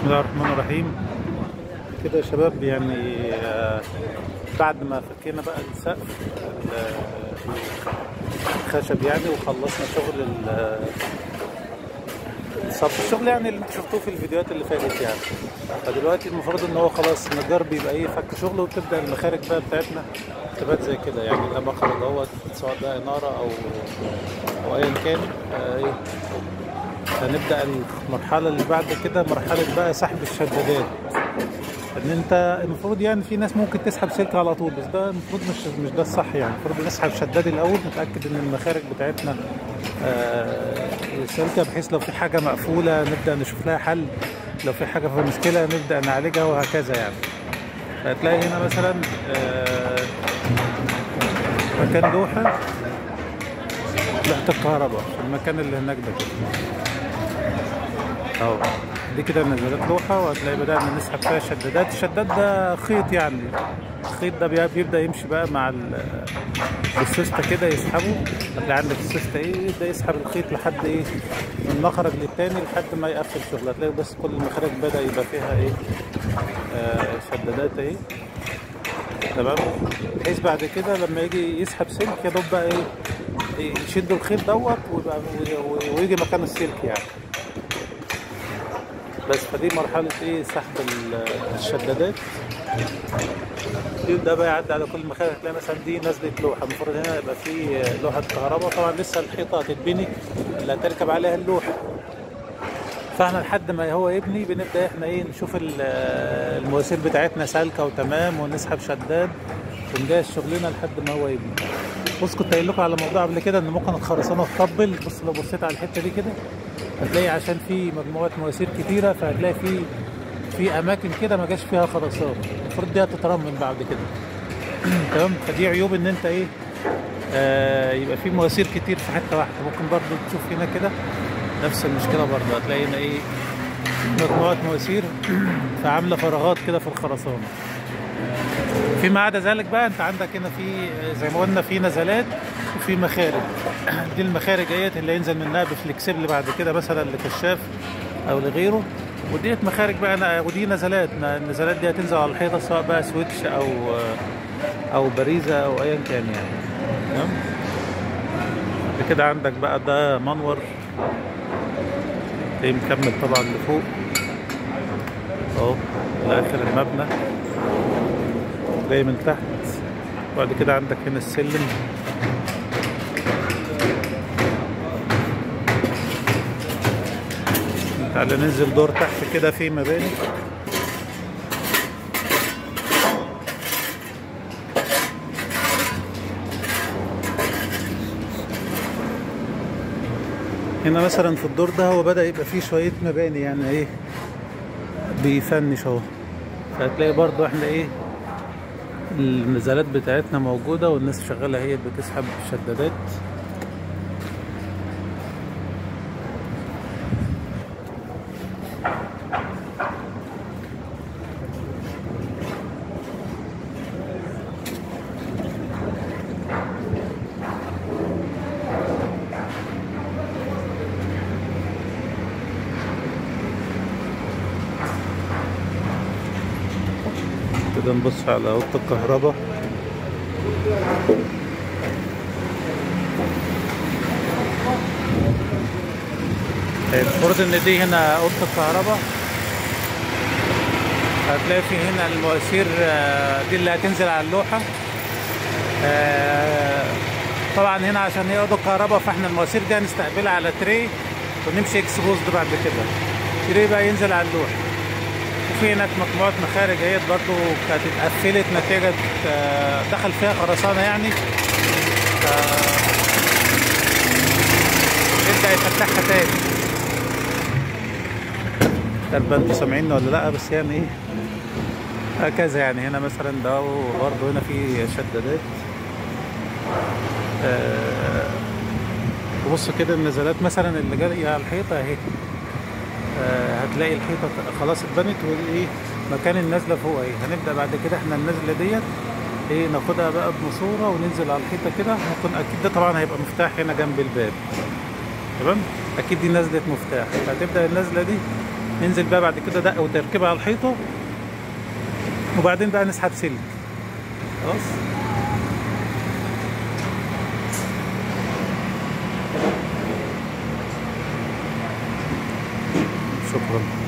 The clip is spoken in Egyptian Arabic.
بسم الله الرحمن الرحيم كده يا شباب يعني آه، بعد ما فكينا بقى السقف ال- الخشب يعني وخلصنا شغل ال- الصف الشغل يعني اللي انتوا شفتوه في الفيديوهات اللي فاتت يعني فدلوقتي المفروض ان هو خلاص النجار بيبقى ايه فك شغله وتبدا المخارج بقى بتاعتنا تبات زي كده يعني ده مخرج اهوت سواء ده اناره او او ايا كان آه ايه هنبدا المرحله اللي بعد كده مرحله بقى سحب الشدادات ان انت المفروض يعني في ناس ممكن تسحب سلك على طول بس ده المفروض مش مش ده الصح يعني المفروض نسحب شداد الاول نتاكد ان المخارج بتاعتنا آه، سالكه بحيث لو في حاجه مقفوله نبدا نشوف لها حل لو في حاجه في مشكله نبدا نعالجها وهكذا يعني هتلاقي هنا مثلا آه، مكان لوحه لوحه الكهرباء في المكان اللي هناك ده كده اهو دي كده نزلت لوحة وهتلاقي بدأنا نسحب فيها شدادات الشداد ده خيط يعني الخيط ده بي- بيبدأ يمشي بقى مع ال- السوستة كده يسحبه هتلاقي عندك السوستة ايه يبدأ يسحب الخيط لحد ايه من مخرج للتاني لحد ما يقفل شغل هتلاقي بس كل المخارج بدأ يبقى فيها ايه آه شدادات ايه تمام بحيث بعد كده لما يجي يسحب سلك يا دوب بقى ايه يشد الخيط دوت ويبقى ويجي مكان السلك يعني بس فدي مرحلة ايه سحب ال- الشدادات يبدأ بقى يعدي على كل المخارج تلاقي مثلا دي نزلة لوحة المفروض هنا يبقى في لوحة كهرباء طبعا لسه الحيطة هتتبني اللي هتركب عليها اللوحة فاحنا لحد ما هو يبني بنبدأ احنا ايه نشوف ال- المواسير بتاعتنا سالكة وتمام ونسحب شداد ونجهز شغلنا لحد ما هو يبني بص كنت قايل لكم على موضوع قبل كده ان ممكن الخرسانة تطبل بص لو بصيت على الحتة دي كده هتلاقي عشان في مجموعة مواسير كتيرة فهتلاقي في في أماكن كده ما جاش فيها خرسانة المفروض دي هتترمم بعد كده تمام فدي عيوب إن أنت إيه آه يبقى في مواسير كتير في حتة واحدة ممكن برضو تشوف هنا كده نفس المشكلة برضو هتلاقي هنا إيه مجموعة مواسير فعاملة فراغات كده في الخرسانة فيما عدا ذلك بقى انت عندك هنا في زي ما قلنا في نزلات وفي مخارج دي المخارج اهيت اللي ينزل منها بفليكسبل بعد كده مثلا لكشاف او لغيره وديت مخارج بقى أنا ودي نزلات النزلات دي هتنزل على الحيطه سواء بقى سويتش او او باريزه او ايا كان يعني تمام بعد كده عندك بقى ده منور تلاقيه مكمل طبعا لفوق اهو لاخر المبنى جاي من تحت وبعد كده عندك هنا السلم تعالى ننزل دور تحت كده في مباني هنا مثلا في الدور ده هو بدأ يبقى فيه شوية مباني يعني ايه بيفنش اهو فهتلاقي برضو احنا ايه النزالات بتاعتنا موجودة والناس شغالة هي بتسحب الشدادات كده نبص على اوضه الكهرباء المفروض ان دي هنا اوضه الكهرباء هتلاقي في هنا المواسير آه، دي اللي هتنزل على اللوحه آه، طبعا هنا عشان هي اوضه كهرباء فاحنا المواسير دي هنستقبلها على تري ونمشي اكسبوزد بعد كده تري بقى ينزل على اللوحه وفي هناك مجموعة مخارج اهيت برضو كانت اتقفلت نتيجة آه، دخل فيها خرسانة يعني ف- يبدأ يفتحها تاني عارف انتوا سامعيني ولا لا بس يعني ايه هكذا يعني هنا مثلا ده وبرضه هنا في شدادات آه، وبص كده النزلات مثلا اللي جايه على الحيطه اهي آه، هتلاقي الحيطه خلاص اتبنت وايه مكان النازله فوق اهي هنبدا بعد كده احنا النازله ديت ايه ناخدها بقى بماسوره وننزل على الحيطه كده ممكن اكيد ده طبعا هيبقى مفتاح هنا جنب الباب تمام اكيد دي نزله مفتاح هتبدا النزله دي ننزل بقى بعد كده دق وتركيبها على الحيطه وبعدين بقى نسحب سلك خلاص شكرا